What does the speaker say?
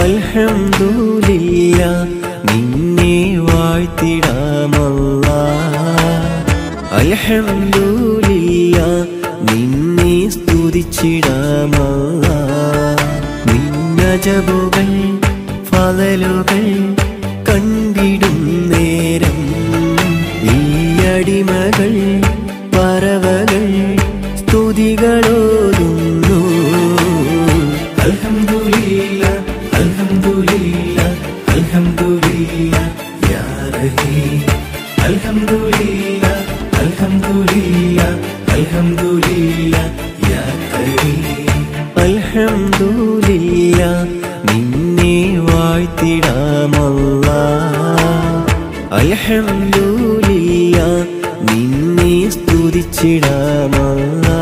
അൽഹംദുലില്ല നിന്നെ വാഴ്ത്തിടാമല്ല അൽഹംദുലില്ല നിന്നെ സ്തുതിച്ചിടാമല്ല നിന്നജബുകൾ ഫലലുകൾ കണ്ടിടും നേരം ഈ അടിമകൾ പറവകൾ സ്തുതികളോതുന്നു അൽഹംദുലില്ല അൽഹംദുലില്ല അൽഹംദുലില്ല യാ റഹീം അൽഹംദുലില്ല അൽഹംദുലില്ല അൽഹംദുലില്ല യാ കരീം അൽഹംദുലില്ല നിന്നെ വാഴ്ത്തിടാമല്ല അൽഹംദുലില്ല നിന്നെ സ്തുതിച്ചിടാമല്ല